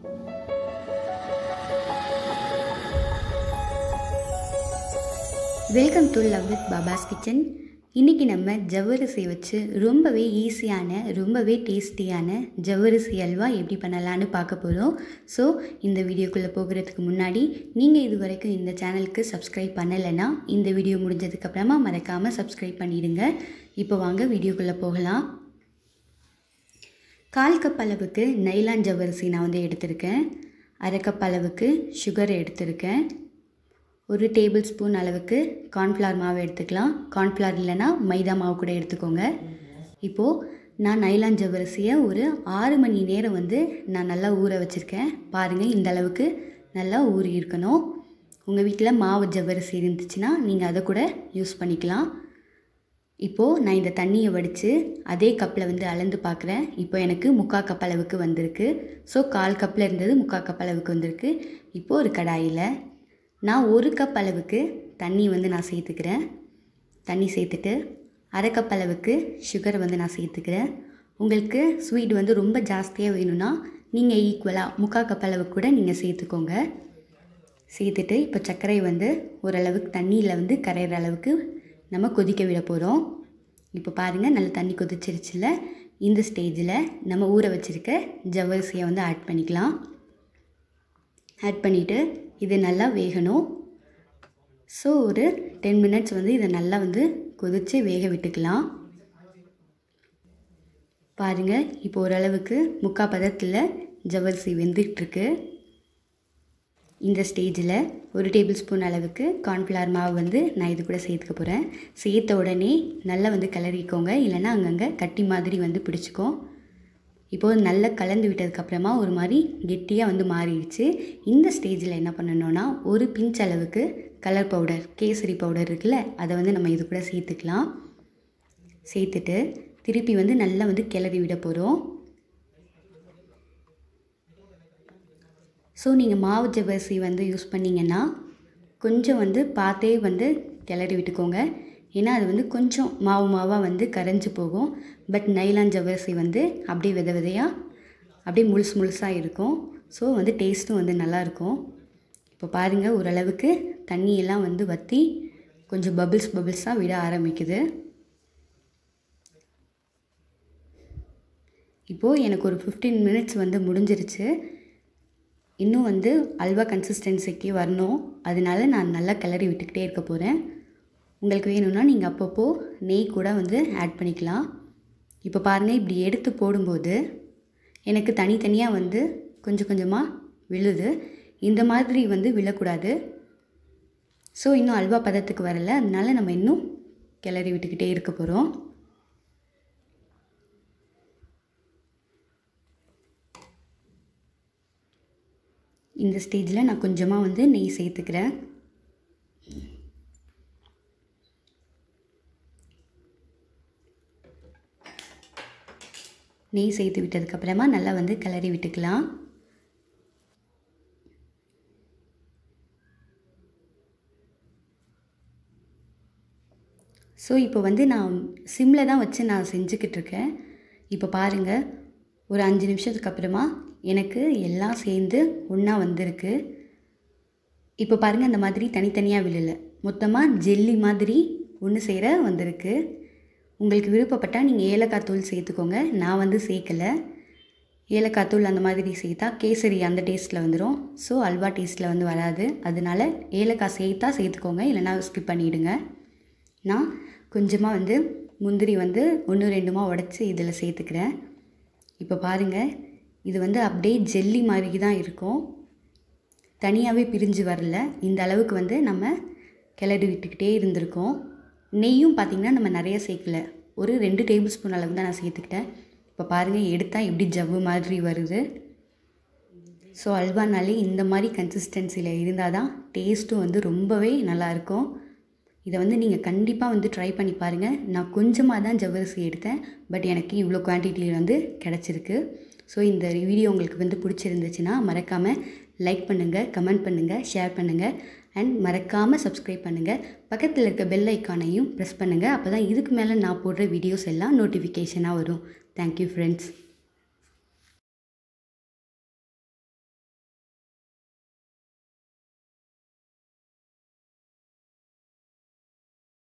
welcome to love with papa's kitchen இன்றைக்கி நம்ம ஜவ்வரிசி வச்சு ரொம்பவே ஈஸியான ரொம்பவே டேஸ்டியான ஜவ்வரிசி அல்வா எப்படி பண்ணலான்னு பார்க்க போகிறோம் ஸோ இந்த வீடியோக்குள்ளே போகிறதுக்கு முன்னாடி நீங்கள் இது வரைக்கும் இந்த சேனலுக்கு சப்ஸ்கிரைப் பண்ணலைன்னா இந்த வீடியோ முடிஞ்சதுக்கப்புறமா மறக்காமல் சப்ஸ்கிரைப் பண்ணிடுங்க இப்போ வாங்க வீடியோக்குள்ளே போகலாம் கால் கப் அளவுக்கு நைலான் ஜவ்வரிசி நான் வந்து எடுத்திருக்கேன் அரை கப் அளவுக்கு சுகர் எடுத்திருக்கேன் ஒரு டேபிள் ஸ்பூன் அளவுக்கு கார்ன்ஃப்ளவர் மாவு எடுத்துக்கலாம் கார்ன்ஃப்ளவர் இல்லைன்னா மைதா மாவு கூட எடுத்துக்கோங்க இப்போது நான் நைலான் ஜவ்வரிசியை ஒரு ஆறு மணி நேரம் வந்து நான் நல்லா ஊற வச்சுருக்கேன் பாருங்கள் இந்த அளவுக்கு நல்லா ஊறி இருக்கணும் உங்கள் வீட்டில் மாவு ஜவ்வரிசி இருந்துச்சுன்னா நீங்கள் அதை கூட யூஸ் பண்ணிக்கலாம் இப்போது நான் இந்த தண்ணியை வடித்து அதே கப்பில் வந்து அளந்து பார்க்குறேன் இப்போ எனக்கு முக்கால் கப் அளவுக்கு வந்திருக்கு ஸோ கால் கப்பில் இருந்தது முக்கால் கப் அளவுக்கு வந்திருக்கு இப்போது ஒரு கடாயில் நான் ஒரு கப் அளவுக்கு தண்ணி வந்து நான் சேர்த்துக்கிறேன் தண்ணி சேர்த்துட்டு அரை கப் அளவுக்கு சுகர் வந்து நான் சேர்த்துக்கிறேன் உங்களுக்கு ஸ்வீட் வந்து ரொம்ப ஜாஸ்தியாக வேணும்னா நீங்கள் ஈக்குவலாக முக்கால் கப் அளவுக்கு கூட நீங்கள் சேர்த்துக்கோங்க சேர்த்துட்டு இப்போ சர்க்கரை வந்து ஓரளவுக்கு தண்ணியில் வந்து கரையிற அளவுக்கு நம்ம கொதிக்க விட போகிறோம் இப்போ பாருங்கள் நல்லா தண்ணி கொதிச்சிருச்சுல இந்த ஸ்டேஜில் நம்ம ஊற வச்சுருக்க ஜவ்வரிசியை வந்து ஆட் பண்ணிக்கலாம் ஆட் பண்ணிவிட்டு இது நல்லா வேகணும் ஸோ ஒரு டென் மினிட்ஸ் வந்து இதை நல்லா வந்து கொதித்து வேக விட்டுக்கலாம் பாருங்கள் இப்போ ஓரளவுக்கு முக்கால் பதத்தில் ஜவ்வரிசி வெந்துட்டுருக்கு இந்த ஸ்டேஜில் ஒரு டேபிள் ஸ்பூன் அளவுக்கு கார்ன்ஃப்ளவர் மாவு வந்து நான் இது கூட சேர்த்துக்க போகிறேன் சேர்த்த உடனே நல்லா வந்து கிளறிக்கோங்க இல்லைன்னா அங்கங்கே கட்டி மாதிரி வந்து பிடிச்சிக்கும் இப்போது நல்லா கலந்து விட்டதுக்கப்புறமா ஒரு மாதிரி கெட்டியாக வந்து மாறிடுச்சு இந்த ஸ்டேஜில் என்ன பண்ணணும்னா ஒரு பிஞ்ச் அளவுக்கு கலர் பவுடர் கேசரி பவுடர் இருக்குல்ல அதை வந்து நம்ம இது கூட சேர்த்துக்கலாம் சேர்த்துட்டு திருப்பி வந்து நல்லா வந்து கிளறி விட போகிறோம் ஸோ நீங்கள் மாவு ஜவ்வரிசி வந்து யூஸ் பண்ணிங்கன்னா கொஞ்சம் வந்து பார்த்தே வந்து கிளறி விட்டுக்கோங்க ஏன்னா அது வந்து கொஞ்சம் மாவு மாவாக வந்து கரைஞ்சி போகும் பட் நைலான் ஜவ்வரிசி வந்து அப்படியே வித விதையாக அப்படியே முழுசு முழுசாக இருக்கும் ஸோ வந்து டேஸ்ட்டும் வந்து நல்லாயிருக்கும் இப்போ பாருங்கள் ஓரளவுக்கு தண்ணியெல்லாம் வந்து வற்றி கொஞ்சம் பபிள்ஸ் பபிள்ஸாக விட ஆரம்பிக்குது இப்போது எனக்கு ஒரு ஃபிஃப்டீன் மினிட்ஸ் வந்து முடிஞ்சிருச்சு இன்னும் வந்து அல்வா கன்சிஸ்டன்சிக்கு வரணும் அதனால நான் நல்லா கிளறி விட்டுக்கிட்டே இருக்க போகிறேன் உங்களுக்கு வேணும்னா நீங்கள் அப்பப்போ நெய் கூட வந்து ஆட் பண்ணிக்கலாம் இப்போ பாருங்கள் இப்படி எடுத்து போடும்போது எனக்கு தனித்தனியாக வந்து கொஞ்சம் கொஞ்சமாக விழுது இந்த மாதிரி வந்து விழக்கூடாது ஸோ இன்னும் அல்வா பதத்துக்கு வரலை அதனால நம்ம இன்னும் கிளறி விட்டுக்கிட்டே இருக்க போகிறோம் இந்த ஸ்டேஜில் நான் கொஞ்சமாக வந்து நெய் சேர்த்துக்கிறேன் நெய் சேர்த்து விட்டதுக்கப்புறமா நல்லா வந்து கிளறி விட்டுக்கலாம் ஸோ இப்போ வந்து நான் சிம்மில் தான் வச்சு நான் செஞ்சுக்கிட்டு இருக்கேன் இப்போ பாருங்கள் ஒரு அஞ்சு நிமிஷத்துக்கு அப்புறமா எனக்கு எல்லாம் சேர்ந்து ஒன்றா வந்திருக்கு இப்போ பாருங்கள் அந்த மாதிரி தனித்தனியாக விழலை மொத்தமாக ஜெல்லி மாதிரி ஒன்று சேர வந்திருக்கு உங்களுக்கு விருப்பப்பட்டால் நீங்கள் ஏலக்காய் தூள் சேர்த்துக்கோங்க நான் வந்து சேர்க்கலை ஏலக்காய் தூள் அந்த மாதிரி சேர்த்தா கேசரி அந்த டேஸ்ட்டில் வந்துடும் ஸோ அல்வா டேஸ்ட்டில் வந்து வராது அதனால ஏலக்காய் சேர்த்தா சேர்த்துக்கோங்க இல்லைனா ஸ்கிப் பண்ணிவிடுங்க நான் கொஞ்சமாக வந்து முந்திரி வந்து ஒன்று ரெண்டுமா உடச்சி இதில் சேர்த்துக்கிறேன் இப்போ பாருங்கள் இது வந்து அப்படியே ஜெல்லி மாதிரி தான் இருக்கும் தனியாகவே பிரிஞ்சு வரல இந்த அளவுக்கு வந்து நம்ம கிளறி விட்டுக்கிட்டே இருந்திருக்கோம் நெய்யும் பார்த்திங்கன்னா நம்ம நிறைய சேர்க்கல ஒரு ரெண்டு டேபிள் ஸ்பூன் அளவு தான் நான் சேர்த்துக்கிட்டேன் இப்போ பாருங்கள் எடுத்தால் எப்படி ஜவ்வு மாதிரி வருது ஸோ அல்வானாலே இந்த மாதிரி கன்சிஸ்டன்சியில் இருந்தால் தான் டேஸ்ட்டும் வந்து ரொம்பவே நல்லாயிருக்கும் இதை வந்து நீங்கள் கண்டிப்பாக வந்து ட்ரை பண்ணி பாருங்கள் நான் கொஞ்சமாக தான் ஜவ்வரிசி எடுத்தேன் பட் எனக்கு இவ்வளோ குவான்டிட்டியில் வந்து கிடச்சிருக்கு ஸோ இந்த வீடியோ உங்களுக்கு வந்து பிடிச்சிருந்துச்சுன்னா மறக்காமல் லைக் பண்ணுங்கள் கமெண்ட் பண்ணுங்கள் ஷேர் பண்ணுங்கள் அண்ட் மறக்காமல் சப்ஸ்கிரைப் பண்ணுங்கள் பக்கத்தில் இருக்க பெல் ஐக்கானையும் ப்ரெஸ் பண்ணுங்கள் அப்போ தான் இதுக்கு மேலே நான் போடுற வீடியோஸ் எல்லாம் நோட்டிஃபிகேஷனாக வரும் தேங்க்யூ ஃப்ரெண்ட்ஸ்